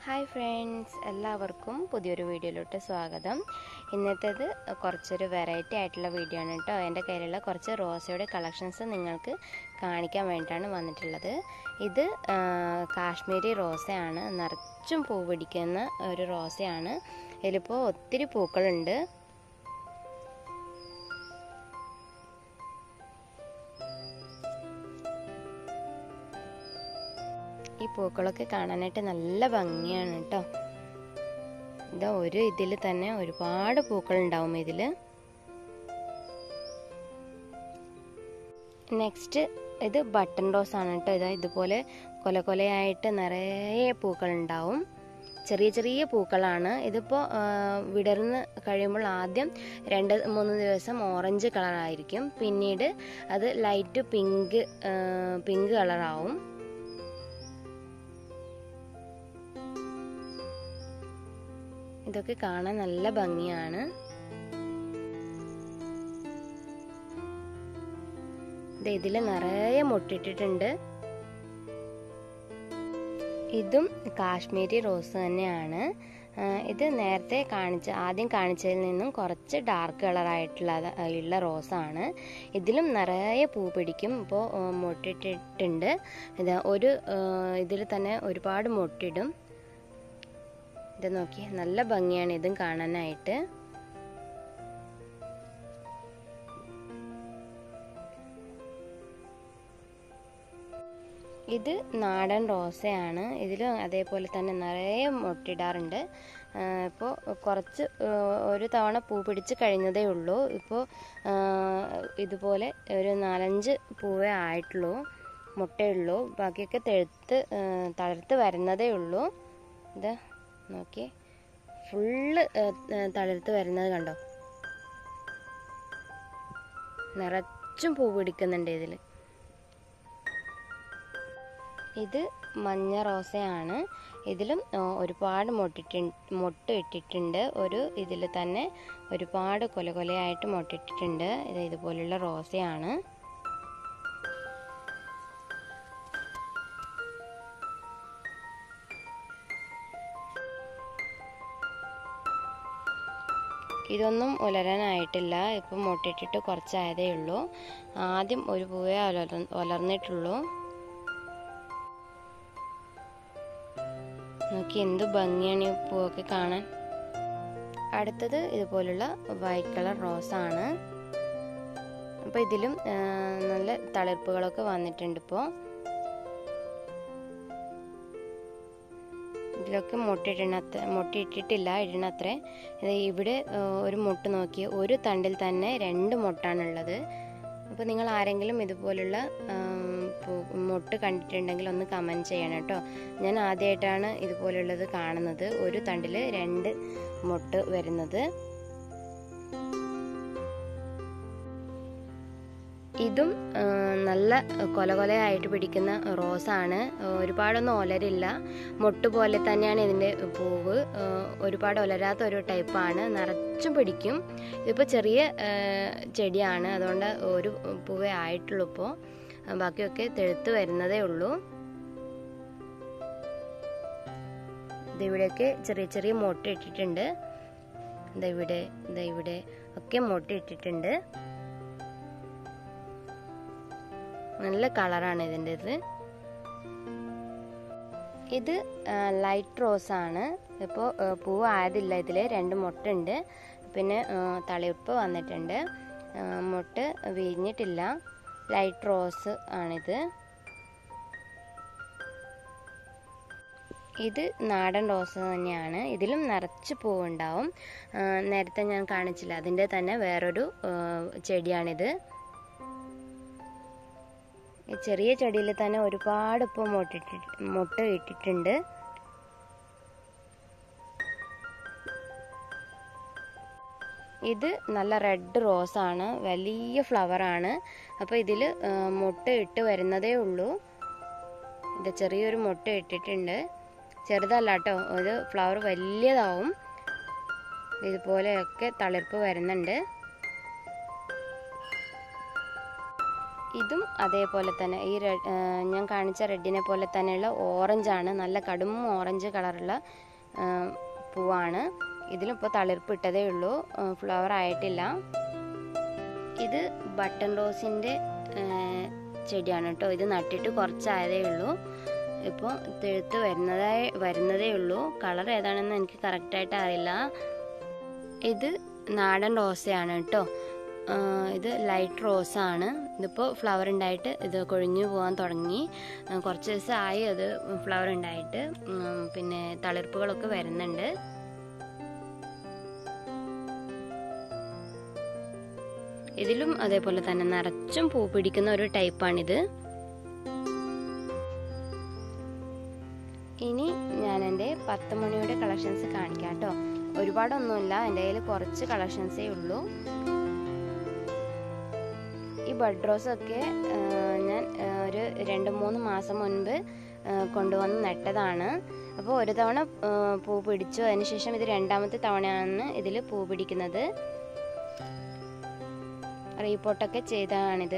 hi friends എല്ലാവർക്കും പുതിയൊരു വീഡിയോയിലോട്ട് സ്വാഗതം ഇന്നത്തേത് കുറച്ചൊരു വെറൈറ്റി ആയിട്ടുള്ള വീഡിയോ ആണ് കേട്ടോ എൻ്റെ കയ്യിലുള്ള കുറച്ച് റോസയുടെ കളക്ഷൻസ് നിങ്ങൾക്ക് കാണിക്കാൻ വേണ്ടിയിട്ടാണ് വന്നിട്ടുള്ളത് ഇത് ആ, കാശ്മീരി റോസയാണ് നിറച്ചും പൂ പിടിക്കുന്ന ഒരു റോസയാണ് ഇതിലിപ്പോൾ ഒത്തിരി പൂക്കളുണ്ട് ഈ പൂക്കളൊക്കെ കാണാനായിട്ട് നല്ല ഭംഗിയാണ് കേട്ടോ ഇതാ ഒരു ഇതിൽ തന്നെ ഒരുപാട് പൂക്കൾ ഉണ്ടാവും ഇതിൽ നെക്സ്റ്റ് ഇത് ബട്ടൺ റോസ് ആണ് കേട്ടോ ഇതാ ഇതുപോലെ കൊല കൊലയായിട്ട് നിറയെ പൂക്കൾ ഉണ്ടാവും ചെറിയ ചെറിയ പൂക്കളാണ് ഇതിപ്പോൾ വിടർന്ന് കഴിയുമ്പോൾ ആദ്യം രണ്ട് മൂന്ന് ദിവസം ഓറഞ്ച് കളറായിരിക്കും പിന്നീട് അത് ലൈറ്റ് പിങ്ക് പിങ്ക് കളറാവും ഇതൊക്കെ കാണാൻ നല്ല ഭംഗിയാണ് ഇതിൽ നിറയെ മുട്ടിട്ടിട്ടുണ്ട് ഇതും കാശ്മീരി റോസ് തന്നെയാണ് ആ, ഇത് നേരത്തെ കാണിച്ച ആദ്യം കാണിച്ചതിൽ നിന്നും കുറച്ച് ഡാർക്ക് കളറായിട്ടുള്ള ഉള്ള റോസാണ് ഇതിലും നിറയെ പൂ പിടിക്കും ഇപ്പോൾ മുട്ടിട്ടിട്ടുണ്ട് ഇത് ഒരു ഇതിൽ തന്നെ ഒരുപാട് മുട്ടിടും ഇത് നോക്കി നല്ല ഭംഗിയാണ് ഇതും കാണാനായിട്ട് ഇത് നാടൻ റോസയാണ് ഇതിലും അതേപോലെ തന്നെ നിറയെ മുട്ടിടാറുണ്ട് ഇപ്പോൾ കുറച്ച് ആ, ഒരു തവണ പൂ പിടിച്ച് കഴിഞ്ഞതേ ഉള്ളൂ ഇപ്പോൾ ഇതുപോലെ ഒരു നാലഞ്ച് പൂവേ ആയിട്ടുള്ളൂ മുട്ടയുള്ളൂ ബാക്കിയൊക്കെ തെഴുത്ത് ആ, തളിർത്ത് വരുന്നതേ ഉള്ളൂ ഇത് നോക്കി ഫുള്ള് തളിർത്ത് വരുന്നത് കണ്ടോ നിറച്ചും പൂ പിടിക്കുന്നുണ്ട് ഇതിൽ ഇത് മഞ്ഞ റോസയാണ് ഇതിലും ആ, ഒരുപാട് മൊട്ടിട്ട് മൊട്ട് ഇട്ടിട്ടുണ്ട് ഒരു ഇതിൽ തന്നെ ഒരുപാട് കൊല കൊലയായിട്ട് മൊട്ടിട്ടിട്ടുണ്ട് ഇത് ഇതുപോലുള്ള റോസയാണ് ഇതൊന്നും ഉലരാനായിട്ടില്ല ഇപ്പം മുട്ടിട്ടിട്ട് കുറച്ചായതേ ഉള്ളൂ ആദ്യം ഒരു പൂവേ ഉലർ ഉലർന്നിട്ടുള്ളൂ നോക്കി എന്ത് ഭംഗിയാണ് ഈ പൂവൊക്കെ കാണാൻ അടുത്തത് ഇതുപോലുള്ള വൈറ്റ് കളർ റോസാണ് അപ്പോൾ ഇതിലും ആ, നല്ല തളിർപ്പുകളൊക്കെ വന്നിട്ടുണ്ട് ഇപ്പോൾ ഇതിലൊക്കെ മുട്ടിട്ടിടണത്ര മുട്ടിയിട്ടിട്ടില്ല ഇടണത്രേ ഇത് ഇവിടെ ആ, ഒരു മുട്ട് നോക്കി ഒരു തണ്ടിൽ തന്നെ രണ്ട് മുട്ടാണുള്ളത് അപ്പോൾ നിങ്ങൾ ആരെങ്കിലും ഇതുപോലുള്ള ആം, പൂ- മുട്ട് കണ്ടിട്ടുണ്ടെങ്കിൽ ഒന്ന് കമൻറ്റ് ചെയ്യണം കേട്ടോ ഞാൻ ആദ്യമായിട്ടാണ് ഇതുപോലുള്ളത് കാണുന്നത് ഒരു തണ്ടിൽ രണ്ട് മുട്ട് വരുന്നത് ഇതും ആ, നല്ല കൊല കൊലയായിട്ട് പിടിക്കുന്ന റോസാണ് ഒരുപാടൊന്നും ഒലരില്ല മുട്ട് പോലെ തന്നെയാണ് ഇതിൻ്റെ പൂവ് ആ, ഒരുപാട് ഒലരാത്ത ഒരു ടൈപ്പാണ് നിറച്ചും പിടിക്കും ഇതിപ്പോൾ ചെറിയ ആ, ചെടിയാണ് അതുകൊണ്ട് ഒരു പൂവേ ആയിട്ടുള്ളൂ ഇപ്പോൾ ബാക്കിയൊക്കെ തെഴുത്ത് വരുന്നതേ ഉള്ളൂ ഇതിവിടെയൊക്കെ ചെറിയ ചെറിയ മുട്ട ഇട്ടിട്ടുണ്ട് ഇതാ ഇവിടെ ഇതാ ഇവിടെ ഒക്കെ മുട്ട ഇട്ടിട്ടുണ്ട് നല്ല കളറാണ് ഇതിൻ്റെ ഇത് ഇത് ലൈറ്റ് റോസ് ആണ് ഇപ്പോൾ പൂവ് ആയതില്ല ഇതിൽ രണ്ട് മുട്ടുണ്ട് പിന്നെ ആ, തളിർപ്പ് വന്നിട്ടുണ്ട് ആ, മുട്ട് വിരിഞ്ഞിട്ടില്ല ലൈറ്റ് റോസ് ആണിത് ഇത് നാടൻ റോസ് തന്നെയാണ് ഇതിലും നിറച്ച് പൂവുണ്ടാവും ആ, നേരത്തെ ഞാൻ കാണിച്ചില്ല അതിൻ്റെ തന്നെ വേറൊരു ആ, ചെടിയാണിത് ഈ ചെറിയ ചെടിയിൽ തന്നെ ഒരുപാട് ഇപ്പോൾ മുട്ടിട്ട് മുട്ട ഇട്ടിട്ടുണ്ട് ഇത് നല്ല റെഡ് റോസ് ആണ് വലിയ ഫ്ലവർ ആണ് അപ്പോൾ ഇതിൽ മുട്ട ഇട്ട് വരുന്നതേ ഉള്ളൂ ഇത് ചെറിയൊരു മുട്ട ഇട്ടിട്ടുണ്ട് ചെറുതല്ല കേട്ടോ ഇത് ഫ്ലവർ വലിയതാവും ഇതുപോലെയൊക്കെ തളിർപ്പ് വരുന്നുണ്ട് ഇതും അതേപോലെ തന്നെ ഈ റെ- ആ, ഞാൻ കാണിച്ച റെഡിനെ പോലെ തന്നെയുള്ള ഓറഞ്ചാണ് നല്ല കടും ഓറഞ്ച് കളറുള്ള ആ, പൂവാണ് ഇതിലിപ്പോൾ തളിർപ്പ് ഇട്ടതേ ഉള്ളൂ ഫ്ലവർ ആയിട്ടില്ല ഇത് ബട്ടൺ റോസിൻ്റെ ചെടിയാണ് കേട്ടോ ഇത് നട്ടിട്ട് കുറച്ചായതേ ഉള്ളൂ ഇപ്പോൾ തെഴുത്ത് വരുന്നതേ വരുന്നതേ ഉള്ളൂ കളർ ഏതാണെന്ന് എനിക്ക് കറക്റ്റായിട്ട് അറിയില്ല ഇത് നാടൻ റോസയാണ് കേട്ടോ ആ, ഇത് ലൈറ്റ് റോസാണ് ഇതിപ്പോൾ ഫ്ലവർ ഉണ്ടായിട്ട് ഇത് കൊഴിഞ്ഞു പോകാൻ തുടങ്ങി ആ, കുറച്ച് ദിവസമായി അത് ഫ്ലവർ ഉണ്ടായിട്ട് ഉം, പിന്നെ തളിർപ്പുകളൊക്കെ വരുന്നുണ്ട് ഇതിലും അതേപോലെ തന്നെ നിറച്ചും പൂ പിടിക്കുന്ന ഒരു ടൈപ്പാണിത് ഇനി ഞാൻ എൻ്റെ പത്ത് മണിയുടെ കളക്ഷൻസ് കാണിക്കാം കേട്ടോ ഒരുപാടൊന്നുമില്ല എൻ്റെ കയ്യിൽ കുറച്ച് കളക്ഷൻസേ ഉള്ളൂ ഈ ബഡ് റോസ് ഒക്കെ ആ, ഞാൻ ആ, ഒരു രണ്ട് മൂന്ന് മാസം മുൻപ് ആ, കൊണ്ടുവന്ന് നട്ടതാണ് അപ്പോൾ ഒരു തവണ ആ, പൂ പിടിച്ചു അതിനുശേഷം ഇത് രണ്ടാമത്തെ തവണയാണ് ഇതിൽ പൂ പിടിക്കുന്നത് റീപോർട്ടൊക്കെ ചെയ്തതാണിത്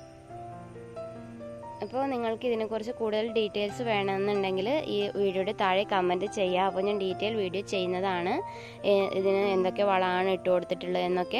അപ്പോൾ നിങ്ങൾക്ക് ഇതിനെക്കുറിച്ച് കൂടുതൽ ഡീറ്റെയിൽസ് വേണമെന്നുണ്ടെങ്കിൽ ഈ വീഡിയോയുടെ താഴെ കമൻറ്റ് ചെയ്യുക അപ്പോൾ ഞാൻ ഡീറ്റെയിൽ വീഡിയോ ചെയ്യുന്നതാണ് ഏ- ഇതിന് എന്തൊക്കെ വളമാണ് ഇട്ട് കൊടുത്തിട്ടുള്ളത് എന്നൊക്കെ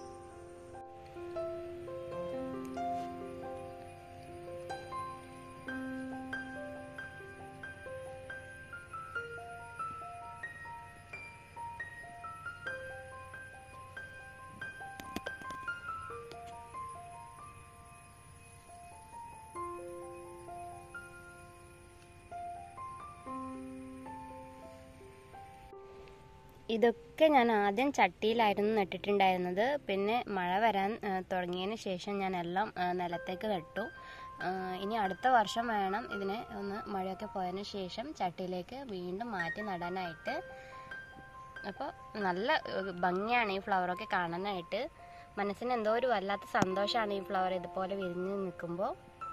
ഇതൊക്കെ ഞാൻ ആദ്യം ചട്ടിയിലായിരുന്നു നട്ടിട്ടുണ്ടായിരുന്നത് പിന്നെ മഴ വരാൻ ആ, തുടങ്ങിയതിന് ശേഷം ഞാൻ എല്ലാം ആ, നിലത്തേക്ക് നട്ടു ആ, ഇനി അടുത്ത വർഷം വേണം ഇതിനെ ഒന്ന് മഴയൊക്കെ പോയതിന് ശേഷം ചട്ടിയിലേക്ക് വീണ്ടും മാറ്റി നടാനായിട്ട് അപ്പോൾ നല്ല ഏഹ്, ഭംഗിയാണ് ഈ ഫ്ലവറൊക്കെ കാണാനായിട്ട് മനസ്സിന് എന്തോ ഒരു വല്ലാത്ത സന്തോഷമാണ് ഈ ഫ്ലവർ ഇതുപോലെ വിരിഞ്ഞ് നിൽക്കുമ്പോൾ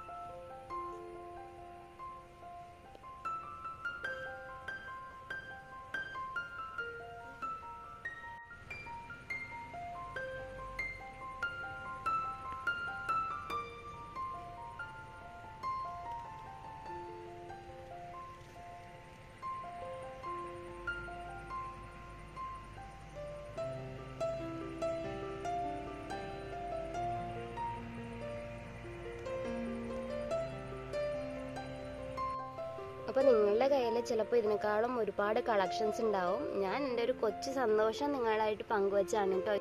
അപ്പോൾ നിങ്ങളുടെ കയ്യിൽ ചിലപ്പോൾ ഇതിനേക്കാളും ഒരുപാട് കളക്ഷൻസ് ഉണ്ടാവും ഞാൻ എൻ്റെ ഒരു കൊച്ചു സന്തോഷം നിങ്ങളായിട്ട് പങ്കുവച്ചാണ് കേട്ടോ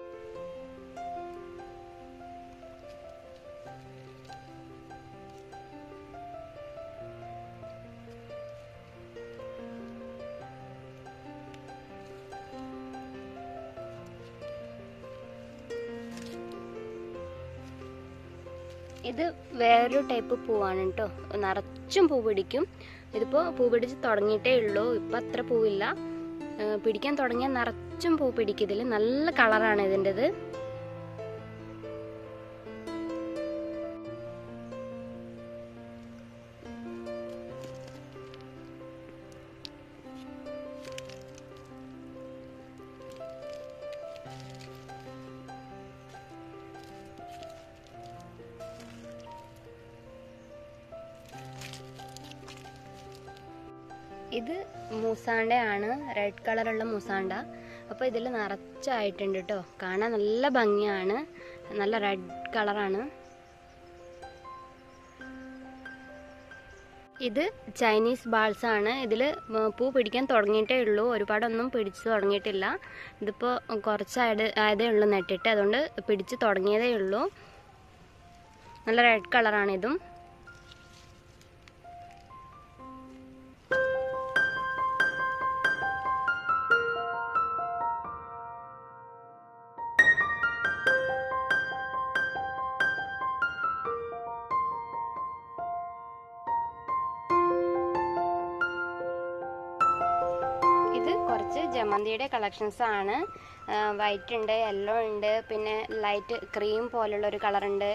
ഇത് വേറൊരു ടൈപ്പ് പൂവാണ് കേട്ടോ നിറച്ചും പൂ പിടിക്കും ഇതിപ്പോൾ പൂ പിടിച്ച് തുടങ്ങിയിട്ടേ ഉള്ളൂ ഇപ്പം അത്ര പൂവില്ല ആ, പിടിക്കാൻ തുടങ്ങിയാൽ നിറച്ചും പൂ പിടിക്കും ഇതിൽ നല്ല കളറാണ് ഇതിൻ്റെത് ഇത് മൂസാണ്ട ആണ് റെഡ് കളറുള്ള മൂസാണ്ട അപ്പോൾ ഇതിൽ നിറച്ചായിട്ടുണ്ട് കേട്ടോ കാണാൻ നല്ല ഭംഗിയാണ് നല്ല റെഡ് കളറാണ് ഇത് ചൈനീസ് ബാൾസ് ആണ് ഇതിൽ പൂ പിടിക്കാൻ തുടങ്ങിയിട്ടേ ഉള്ളൂ ഒരുപാടൊന്നും പിടിച്ചു തുടങ്ങിയിട്ടില്ല ഇതിപ്പോൾ കുറച്ചായത് ആയതേ ഉള്ളൂ നട്ടിട്ട് അതുകൊണ്ട് പിടിച്ച് തുടങ്ങിയതേ ഉള്ളൂ നല്ല റെഡ് കളറാണ് ഇതും ഇത് കുറച്ച് ജമന്തിയുടെ കളക്ഷൻസ് ആണ് വൈറ്റ് ഉണ്ട് യെല്ലോ ഉണ്ട് പിന്നെ ലൈറ്റ് ക്രീം പോലുള്ള ഒരു കളർ ഉണ്ട്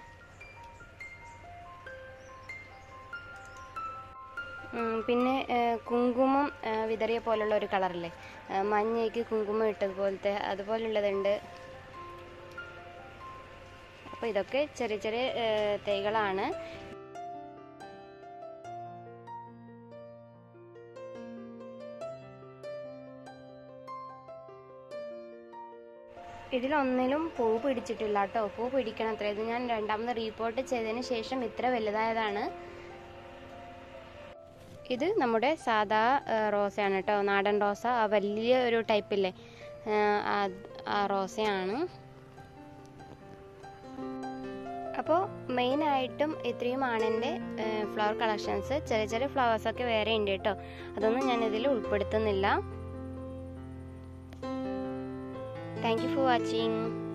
ഉം, പിന്നെ ആ, കുങ്കുമം ആ, വിതറിയ പോലുള്ള ഒരു കളറില്ലേ ആ, മഞ്ഞയ്ക്ക് കുങ്കുമം ഇട്ടതുപോലത്തെ അതുപോലുള്ളതുണ്ട് അപ്പോൾ ഇതൊക്കെ ചെറിയ ചെറിയ ഏഹ്, തൈകളാണ് ഇതിലൊന്നിലും പൂ പിടിച്ചിട്ടില്ല കേട്ടോ പൂ പിടിക്കണം അത്ര ഇത് ഞാൻ രണ്ടാമത് റീപോർട്ട് ചെയ്തതിന് ശേഷം ഇത്ര വലുതായതാണ് ഇത് നമ്മുടെ സാധാ ആ, റോസയാണ് കേട്ടോ നാടൻ റോസ ആ വലിയ ഒരു ടൈപ്പില്ലേ ആ, അത്- ആ റോസയാണ് അപ്പോൾ മെയിനായിട്ടും ഇത്രയുമാണ് എൻ്റെ ഫ്ലവർ കളക്ഷൻസ് ചെറിയ ചെറിയ ഫ്ലവേഴ്സൊക്കെ വേറെ ഉണ്ട് കേട്ടോ അതൊന്നും ഞാൻ ഇതിൽ ഉൾപ്പെടുത്തുന്നില്ല താങ്ക് യു ഫോർ വാച്ചിങ്